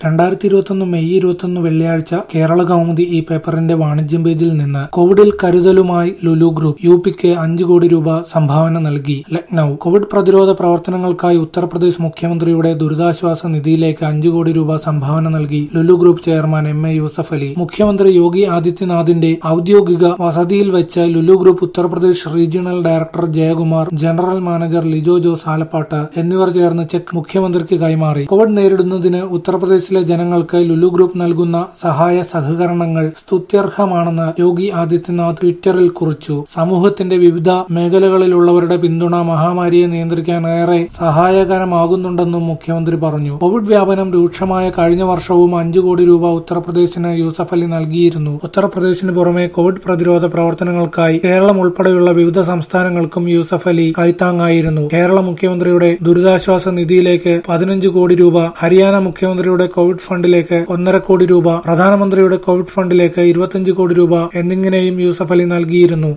രണ്ടായിരത്തി ഇരുപത്തൊന്ന് മെയ് ഇരുപത്തൊന്ന് വെള്ളിയാഴ്ച കേരള കൗമുദി ഈ പേപ്പറിന്റെ വാണിജ്യം പേജിൽ നിന്ന് കോവിഡിൽ കരുതലുമായി ലുലു ഗ്രൂപ്പ് യു പിക്ക് അഞ്ച് കോടി രൂപ സംഭാവന നൽകി ലക്നൌ കോവിഡ് പ്രതിരോധ പ്രവർത്തനങ്ങൾക്കായി ഉത്തർപ്രദേശ് മുഖ്യമന്ത്രിയുടെ ദുരിതാശ്വാസ നിധിയിലേക്ക് അഞ്ചു കോടി രൂപ സംഭാവന നൽകി Lulu group chairman M A Yusuff Ali മുഖ്യമന്ത്രി യോഗി ആദിത്യനാഥിന്റെ ഔദ്യോഗിക വസതിയിൽ വെച്ച് Lulu group Uttar Pradesh regional director Jayakumar general manager Lijo Jose Alappatt എന്നിവർ ചേർന്ന് ചെക്ക് മുഖ്യമന്ത്രിക്ക് കൈമാറി കോവിഡ് നേരിടുന്നതിന് ഉത്തർപ്രദേശിലെ ജനങ്ങൾക്ക് ലുലു ഗ്രൂപ്പ് നൽകുന്ന സഹായ സഹകരണങ്ങൾ സ്തുത്യർഹമാണെന്ന് യോഗി ആദിത്യനാഥ് ട്വിറ്ററിൽ കുറിച്ചു സമൂഹത്തിന്റെ വിവിധ മേഖലകളിലുള്ളവരുടെ പിന്തുണ മഹാമാരിയെ നിയന്ത്രിക്കാൻ ഏറെ സഹായകരമാകുന്നുണ്ടെന്നും മുഖ്യമന്ത്രി പറഞ്ഞു കോവിഡ് വ്യാപനം രൂക്ഷമായ കഴിഞ്ഞ വർഷവും അഞ്ചു കോടി രൂപ ഉത്തർപ്രദേശിന് യൂസഫ് അലി നൽകിയിരുന്നു ഉത്തർപ്രദേശിന് പുറമെ കോവിഡ് പ്രതിരോധ പ്രവർത്തനങ്ങൾക്കായി കേരളം ഉൾപ്പെടെയുള്ള വിവിധ സംസ്ഥാനങ്ങൾക്കും യൂസഫ് അലി കൈത്താങ്ങായിരുന്നു കേരള മുഖ്യമന്ത്രിയുടെ ദുരിതാശ്വാസ നിധിയിലേക്ക് പതിനഞ്ച് കോടി രൂപ ഹരിയാന മുഖ്യമന്ത്രിയുടെ കോവിഡ് ഫണ്ടിലേക്ക് ഒന്നര കോടി രൂപ പ്രധാനമന്ത്രിയുടെ കോവിഡ് ഫണ്ടിലേക്ക് ഇരുപത്തിയഞ്ച് കോടി രൂപ എന്നിങ്ങനെയും യൂസഫ് അലി നൽകിയിരുന്നു